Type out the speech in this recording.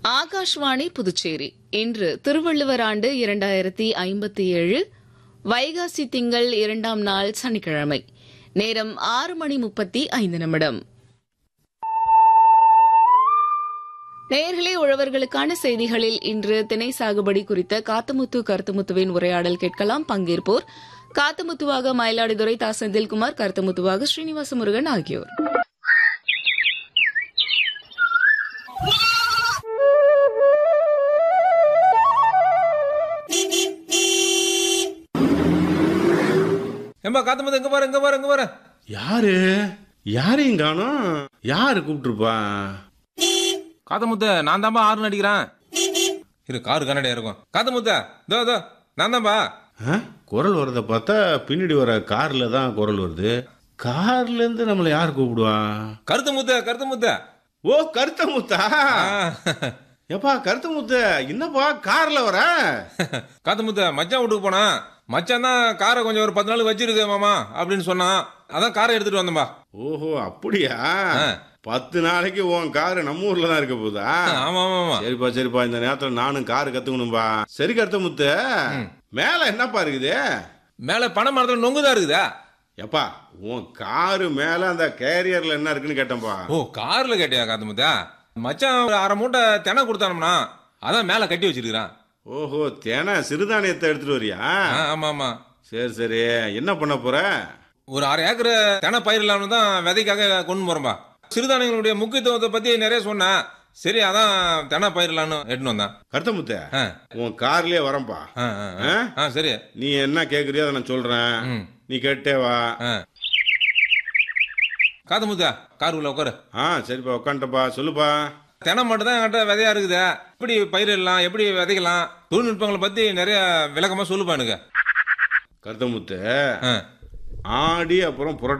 ஆகாஷ்வாணி புதுச்சேரி இன்று திருவள்ளுவர் ஆண்டு இரண்டாயிரத்தி ஐம்பத்தி ஏழு வைகாசி திங்கள் இரண்டாம் நாள் சனிக்கிழமை நேரம் ஆறு மணி முப்பத்தி ஐந்து நிமிடம் நேயர்களே உழவர்களுக்கான செய்திகளில் இன்று திணை சாகுபடி குறித்த காத்துமுத்து கருத்துமுத்துவின் உரையாடல் கேட்கலாம் பங்கேற்போர் காத்துமுத்துவாக மயிலாடுதுறை தா செந்தில்குமார் கருத்துமுத்துவாக ஸ்ரீனிவாச முருகன் ஆகியோர் ஏம்பா காத்தமது எங்க பாரு எங்க பாரு எங்க பாரு யாரு யாரையும் காணோம் யாரு கூப்பிட்டுருப்பா காத்தமுத்த நான் தான்பா ஆறு அடிக்கிறேன் இரு காரு கண்ணடியா இருக்கும் காத்தமுத்த தோ தோ நான் தான்பா ஆ? குரல் வரத பார்த்தா பின்னாடி வர கார்ல தான் குரல் வருது கார்ல இருந்து நம்மளை யார் கூப்பிடுவா கருத்து முத்த கருத்து முத்த ஓ கருத்த முத்தா எப்பா கருத்த முத்த என்னப்பா கார்ல வர காத்து முத்த மச்சான் வீட்டுக்கு போனா மச்சான் தான் காரை கொஞ்சம் ஒரு பத்து நாள் வச்சிருக்கு மாமா அப்படின்னு சொன்னான் அதான் காரை எடுத்துட்டு வந்தேன்பா ஓஹோ அப்படியா ஆ. பத்து நாளைக்கு உன் காரு நம்ம ஊர்ல தான் இருக்க போதா ஆமா ஆமா ஆமா சரிப்பா சரிப்பா இந்த நேரத்துல நானும் காரு கத்துக்கணும்பா சரி கருத்த முத்த மேல என்னப்பா இருக்குது மேல பனை மரத்துல நொங்குதான் இருக்குதா எப்பா உன் காரு மேல அந்த கேரியர்ல என்ன இருக்குன்னு கேட்டேன்பா ஓ கார்ல கேட்டியா காத்து முத்த மச்சான் ஒரு அரை மூட்டை தினை கொடுத்தானம்னா அதான் மேல கட்டி வச்சிருக்கிறான் ஓஹோ தேனை சிறுதானியத்தை எடுத்துட்டு வரியா ஆ, ஆமா ஆமா சரி சரி என்ன பண்ண போற ஒரு அரை ஏக்கர் தெனை பயிரிடலாம்னு தான் விதைக்காக கொண்டு போறோம்பா சிறுதானியங்களுடைய முக்கியத்துவத்தை பத்தி நிறைய சொன்னேன் சரி அதான் தெனை பயிரிடலாம்னு எடுத்துன்னு வந்தேன் கருத்தமுத்த ஆ, உன் கார்லயே வரேன்பா ஆ, ஆ, ஆ. ஆ சரி நீ என்ன கேக்குறியோ அதை நான் சொல்றேன் ம். நீ கேட்டே வா ஆ. காது முத்தா கார் உள்ள உட்காரு ஆ சரிப்பா உட்காந்துட்டப்பா சொல்லுப்பா தெனை மட்டும் தான் என்கிட்ட விதையா இருக்குது எப்படி பயிரிடலாம் எப்படி விதைக்கலாம் தொழில்நுட்பங்களை பத்தி நிறைய விளக்கமா சொல்லுப்பா எனக்கு கருத்தமுத்த ஆ. ஆடி அப்புறம் புரட்டாசி